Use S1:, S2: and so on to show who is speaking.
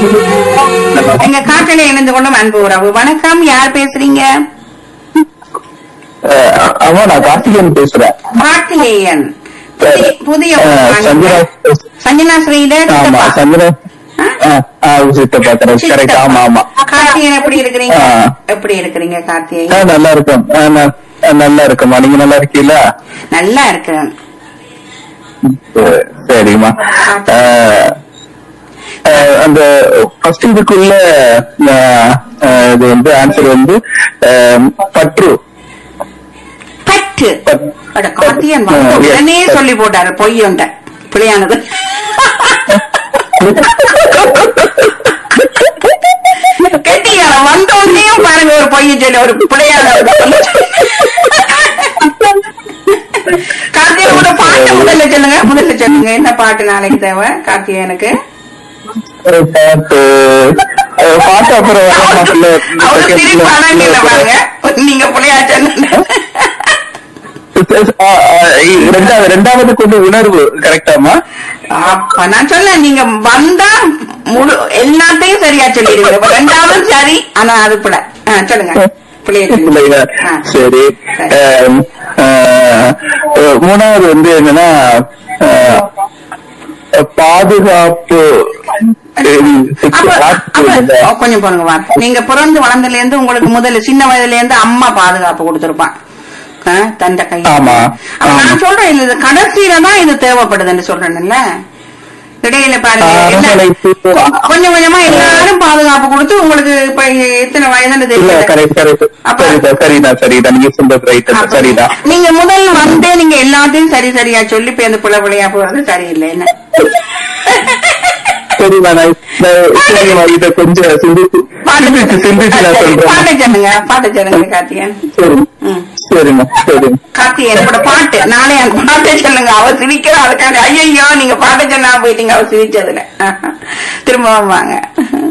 S1: எங்க காட்டில இணைந்து கொள்ளும் அன்பு உறவு வணக்கம் யார் பேசுறீங்க
S2: அஹ் ஆமா நான் கார்த்திகேயன் பேசுறேன்
S1: கார்த்திகேயன் புதிய- புதிய
S2: அஹ் சந்திரா
S1: சஞ்சனா ஸ்ரீதர்
S2: ஆமா
S1: சித்தப்பா.
S2: சந்திரா சித்தப்பா கரெக்ட் கரெக்ட் ஆமா ஆமா
S1: கார்த்திகேயன் எப்படி இருக்கிறீங்க
S2: ஆ.
S1: எப்படி இருக்கிறீங்க கார்த்திகேயன்
S2: ஆ, நல்லா இருக்கும் ஆ, ந- ஆ, நல்லா இருக்குமா நீங்க நல்லா இருக்கீங்களா
S1: நல்லா இருக்கிறேன்
S2: சரி, சரிம்மா அஹ், அஹ், அந்த ஃபர்ஸ்ட் இதுக்குள்ள அஹ், அஹ், இது வந்து ஆன்சர் வந்து அஹ், பற்று
S1: பற்று
S2: பட்-
S1: அட, கார்த்திகேயன்
S2: ஆ,
S1: வந்து
S2: yes.
S1: உடனே சொல்லி போட்டாரு பொய் உண்ட பிள்ளையானது கெட்டியா வந்த உடனேயும் பாருங்க ஒரு பொய்ய சொல்லி ஒரு பிள்ளையானது கார்த்திகேயனோட பாட்டு முதல்ல சொல்லுங்க முதல்ல சொல்லுங்க என்ன பாட்டு நாளைக்கு தேவை கார்த்திகேயனுக்கு
S2: ஒரு பாட்டு அஹ், பாட்டு அப்புறம் வர மாட்டல
S1: அவரு திருப்பி அடங்கல பாருங்க நீங்க பிள்ளையா சொன்ன
S2: ரெண்டாவது ரெண்டாவது கொஞ்சம் உணர்வு கரெக்டாமா
S1: அப்ப நான் சொன்னேன் நீங்க வந்தா முழு எல்லாத்தையும் சரியா சொல்லிடுவீங்க இப்ப ரெண்டாவது சரி ஆனா அது கூட ஆ, சொல்லுங்க பிள்ளைய சொல்லுங்க.
S2: இல்லையா
S1: ஆ.
S2: சரி அஹ், அஹ், அஹ், மூணாவது வந்து என்னன்னா அஹ், பாதுகாப்பு
S1: அப்ப அப்ப ஓ, கொஞ்சம் போடுங்க வா நீங்க பிறந்து வளர்ந்ததுல இருந்து உங்களுக்கு முதல்ல சின்ன வயதுல இருந்து அம்மா பாதுகாப்பு கொடுத்திருப்பான் ஆ, தந்த கை
S2: ஆமா.
S1: அப்ப நான்
S2: ஆமா.
S1: சொல்றேன் இது கடைசியில தான் இது தேவைப்படுதுன்னு சொல்றேன்ல இடையில பாருங்க
S2: ஆ,
S1: என்ன-
S2: ஆமால, இப்போ-
S1: கொ- கொஞ்சம் கொஞ்சமா எல்லாரும் பாதுகாப்பு கொடுத்து உங்களுக்கு இப்ப எத்தனை வயதுன்னு
S2: இல்ல
S1: தெரியல
S2: கரெக்ட் கரெக்ட்
S1: அப்ப-
S2: சரிதான் சரிதான் சரிதான் நீங்க சொல்றது ரைட்
S1: அப்ப
S2: சரிதான்
S1: நீங்க முதல்ல வந்து நீங்க எல்லாத்தையும் சரி சரியா சொல்லி இப்ப இந்த புள்ள புள்ளையா போறது சரியில்லை என்ன
S2: சரிதான் நான் நான் சரிம்மா, இத கொஞ்சம் சிந்திச்சு சிந்திச்சு சிந்திச்சு நான் சொல்றேன்
S1: பாட்டு சொல்லுங்க பாட்டு சொல்லுங்க கார்த்திகேயன்
S2: சரி
S1: ம்.
S2: சரிம்மா சரி
S1: கார்த்திகேயன் கூட பாட்டு நாளை அந்த பாட்டை சொல்லுங்க அவ சிரிக்கிறா அதுக்காண்டி ஐயோ நீங்க பாட்டை சொன்னா போயிட்டீங்க அவ சிரிச்சதுல திரும்பவும் வாங்க